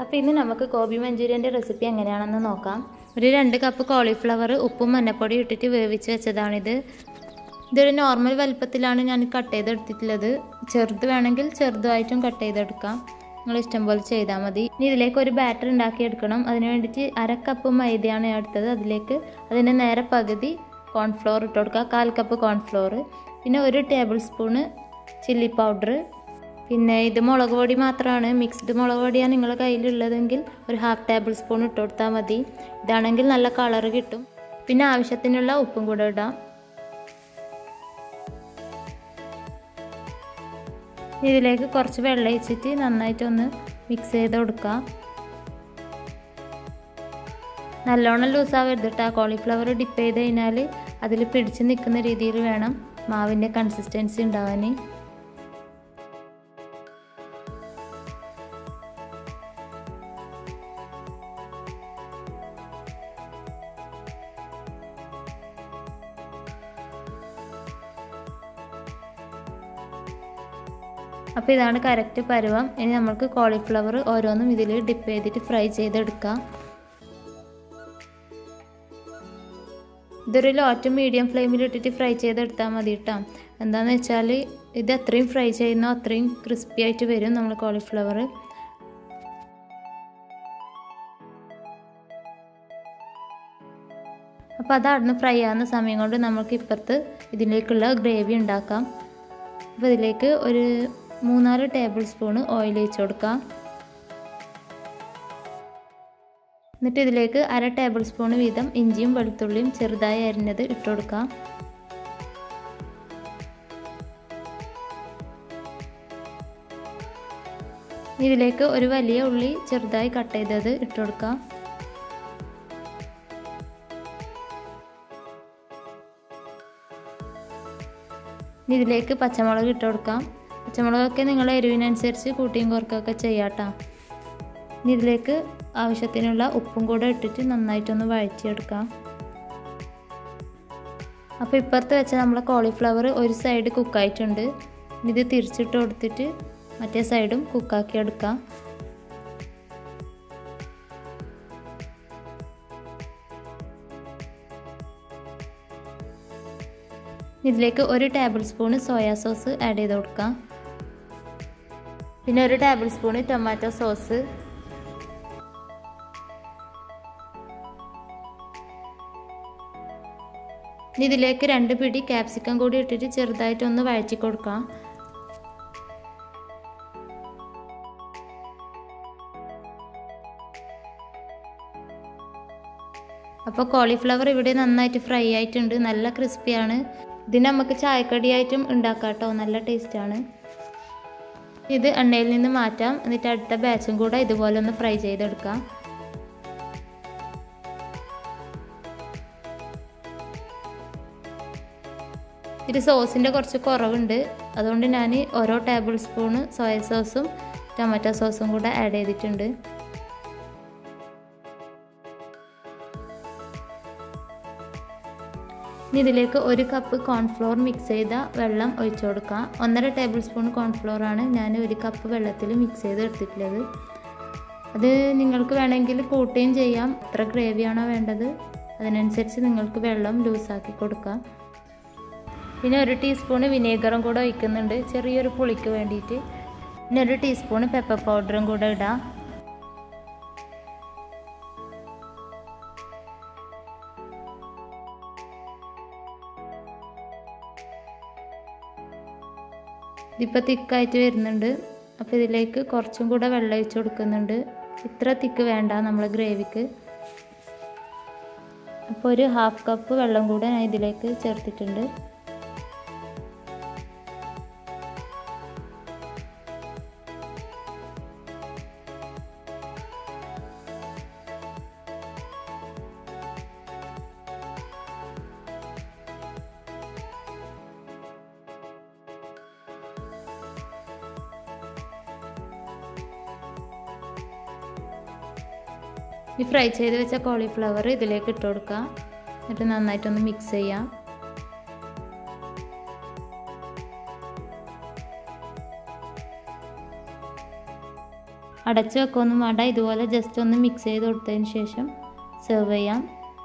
അപ്പോൾ ഇന്ന് നമുക്ക് ഗോബി മഞ്ചൂരിയൻ്റെ റെസിപ്പി എങ്ങനെയാണെന്ന് നോക്കാം ഒരു രണ്ട് കപ്പ് കോളിഫ്ലവർ ഉപ്പും മഞ്ഞപ്പൊടി ഇട്ടിട്ട് വേവിച്ച് വെച്ചതാണിത് ഇതൊരു നോർമൽ വലുപ്പത്തിലാണ് ഞാൻ കട്ട് ചെയ്തെടുത്തിട്ടുള്ളത് ചെറുത് വേണമെങ്കിൽ ചെറുതായിട്ടും കട്ട് ചെയ്തെടുക്കാം നിങ്ങൾ ഇഷ്ടം പോലെ ചെയ്താൽ മതി ഇനി ഇതിലേക്ക് ഒരു ബാറ്റർ ഉണ്ടാക്കിയെടുക്കണം അതിന് വേണ്ടിയിട്ട് അര കപ്പ് മൈദയാണ് ഞാൻ എടുത്തത് അതിലേക്ക് അതിൻ്റെ നേരെ പകുതി കോൺഫ്ലോർ ഇട്ട് കൊടുക്കുക കാൽ കപ്പ് കോൺഫ്ലോർ പിന്നെ ഒരു ടേബിൾ സ്പൂണ് ചില്ലി പൗഡർ പിന്നെ ഇത് മുളക് പൊടി മാത്രമാണ് മിക്സ്ഡ് മുളക് പൊടിയാണ് നിങ്ങളുടെ കയ്യിലുള്ളതെങ്കിൽ ഒരു ഹാഫ് ടേബിൾ സ്പൂൺ ഇട്ട് കൊടുത്താൽ മതി ഇതാണെങ്കിൽ നല്ല കളറ് കിട്ടും പിന്നെ ആവശ്യത്തിനുള്ള ഉപ്പും കൂടെ ഇടാം ഇതിലേക്ക് കുറച്ച് വെള്ളം ഒഴിച്ചിട്ട് നന്നായിട്ടൊന്ന് മിക്സ് ചെയ്ത് കൊടുക്കുക നല്ലോണം ലൂസാവരുത് കേട്ടോ കോളിഫ്ലവർ ഡിപ്പ് ചെയ്ത് കഴിഞ്ഞാൽ അതിൽ പിടിച്ച് നിൽക്കുന്ന രീതിയിൽ വേണം മാവിൻ്റെ കൺസിസ്റ്റൻസി ഉണ്ടാവാൻ അപ്പോൾ ഇതാണ് കറക്റ്റ് പരുവം ഇനി നമുക്ക് കോളിഫ്ലവർ ഓരോന്നും ഇതിൽ ഡിപ്പ് ചെയ്തിട്ട് ഫ്രൈ ചെയ്തെടുക്കാം ഇതൊരു ലോ ടു മീഡിയം ഫ്ലെയിമിൽ ഇട്ടിട്ട് ഫ്രൈ ചെയ്തെടുത്താൽ മതി കേട്ടോ എന്താണെന്ന് വെച്ചാൽ ഇത് അത്രയും ഫ്രൈ ചെയ്യുന്നോ അത്രയും ക്രിസ്പി ആയിട്ട് വരും നമ്മൾ കോളിഫ്ലവർ അപ്പോൾ അത് അവിടുന്ന് ഫ്രൈ ആവുന്ന സമയം കൊണ്ട് നമുക്ക് ഇപ്പുറത്ത് ഇതിലേക്കുള്ള ഗ്രേവി ഉണ്ടാക്കാം അപ്പോൾ ഇതിലേക്ക് ഒരു മൂന്നാല് ടേബിൾ സ്പൂണ് ഓയിൽ ഒഴിച്ച് കൊടുക്കാം എന്നിട്ട് ഇതിലേക്ക് അര ടേബിൾ സ്പൂൺ വീതം ഇഞ്ചിയും വെളുത്തുള്ളിയും ചെറുതായി അരിഞ്ഞത് ഇട്ട് കൊടുക്കാം ഇതിലേക്ക് ഒരു വലിയ ഉള്ളി ചെറുതായി കട്ട് ചെയ്തത് ഇട്ട് കൊടുക്കാം ഇതിലേക്ക് പച്ചമുളക് ഇട്ട് കൊടുക്കാം പച്ചമുളകൊക്കെ നിങ്ങളുടെ എരിവിനനുസരിച്ച് കൂട്ടിയും കുറക്കൊക്കെ ചെയ്യാട്ടോ ഇനി ഇതിലേക്ക് ആവശ്യത്തിനുള്ള ഉപ്പും കൂടെ ഇട്ടിട്ട് നന്നായിട്ടൊന്ന് വഴറ്റിയെടുക്കാം അപ്പോൾ ഇപ്പുറത്ത് വെച്ച നമ്മളെ കോളിഫ്ലവർ ഒരു സൈഡ് കുക്കായിട്ടുണ്ട് ഇത് തിരിച്ചിട്ട് കൊടുത്തിട്ട് മറ്റേ സൈഡും കുക്കാക്കി എടുക്കാം ഇതിലേക്ക് ഒരു tablespoon soya sauce add ചെയ്ത് കൊടുക്കാം പിന്നെ ഒരു ടേബിൾ സ്പൂണ് ടൊമാറ്റോ സോസ് ഇതിലേക്ക് രണ്ട് പിടി ക്യാപ്സിക്കം കൂടി ഇട്ടിട്ട് ചെറുതായിട്ടൊന്ന് വഴറ്റി കൊടുക്കാം അപ്പോൾ കോളിഫ്ലവർ ഇവിടെ നന്നായിട്ട് ഫ്രൈ ആയിട്ടുണ്ട് നല്ല ക്രിസ്പിയാണ് ഇത് നമുക്ക് ചായക്കടിയായിട്ടും ഉണ്ടാക്കാം കേട്ടോ നല്ല ടേസ്റ്റാണ് ഇത് എണ്ണയിൽ നിന്ന് മാറ്റാം എന്നിട്ട് അടുത്ത ബാച്ചും കൂടെ ഇതുപോലെ ഒന്ന് ഫ്രൈ ചെയ്തെടുക്കാം ഇത് സോസിൻ്റെ കുറച്ച് കുറവുണ്ട് അതുകൊണ്ട് ഞാൻ ഓരോ ടേബിൾ സ്പൂണ് സോയ സോസും ടൊമാറ്റോ സോസും കൂടെ ആഡ് ചെയ്തിട്ടുണ്ട് ഇനി ഇതിലേക്ക് ഒരു കപ്പ് കോൺഫ്ലോർ മിക്സ് ചെയ്ത വെള്ളം ഒഴിച്ചു കൊടുക്കാം ഒന്നര ടേബിൾ സ്പൂൺ കോൺഫ്ലോർ ആണ് ഞാൻ ഒരു കപ്പ് വെള്ളത്തിൽ മിക്സ് ചെയ്ത് എടുത്തിട്ടുള്ളത് അത് നിങ്ങൾക്ക് വേണമെങ്കിൽ കൂട്ടുകയും ചെയ്യാം എത്ര ഗ്രേവിയാണോ വേണ്ടത് അതിനനുസരിച്ച് നിങ്ങൾക്ക് വെള്ളം ലൂസാക്കി കൊടുക്കാം പിന്നെ ഒരു ടീസ്പൂണ് വിനേഗറും കൂടെ ഒഴിക്കുന്നുണ്ട് ചെറിയൊരു പുളിക്ക് വേണ്ടിയിട്ട് പിന്നെ ഒരു ടീസ്പൂണ് പെപ്പർ പൗഡറും കൂടെ ഇടാം ഇതിപ്പോൾ തിക്കായിട്ട് വരുന്നുണ്ട് അപ്പോൾ ഇതിലേക്ക് കുറച്ചും കൂടെ വെള്ളം ഒഴിച്ച് കൊടുക്കുന്നുണ്ട് ഇത്ര തിക്ക് വേണ്ട നമ്മൾ ഗ്രേവിക്ക് അപ്പോൾ ഒരു ഹാഫ് കപ്പ് വെള്ളം കൂടെ ഞാൻ ഇതിലേക്ക് ചേർത്തിട്ടുണ്ട് ഈ ഫ്രൈ ചെയ്ത് വെച്ച കോളിഫ്ലവർ ഇതിലേക്ക് ഇട്ട് കൊടുക്കുക എന്നിട്ട് നന്നായിട്ടൊന്ന് മിക്സ് ചെയ്യാം അടച്ച് വെക്കൊന്നും വേണ്ട ഇതുപോലെ ജസ്റ്റ് ഒന്ന് മിക്സ് ചെയ്ത് കൊടുത്തതിന് ശേഷം സെർവ് ചെയ്യാം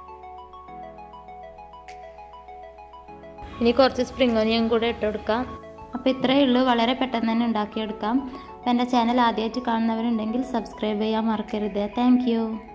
ഇനി കുറച്ച് സ്പ്രിംഗ് ഒനിയൻ കൂടെ ഇട്ട് കൊടുക്കാം അപ്പോൾ ഇത്രയേ ഉള്ളൂ വളരെ പെട്ടെന്ന് തന്നെ ഉണ്ടാക്കിയെടുക്കാം അപ്പോൾ എൻ്റെ ചാനൽ ആദ്യമായിട്ട് കാണുന്നവരുണ്ടെങ്കിൽ സബ്സ്ക്രൈബ് ചെയ്യാൻ മറക്കരുത് താങ്ക്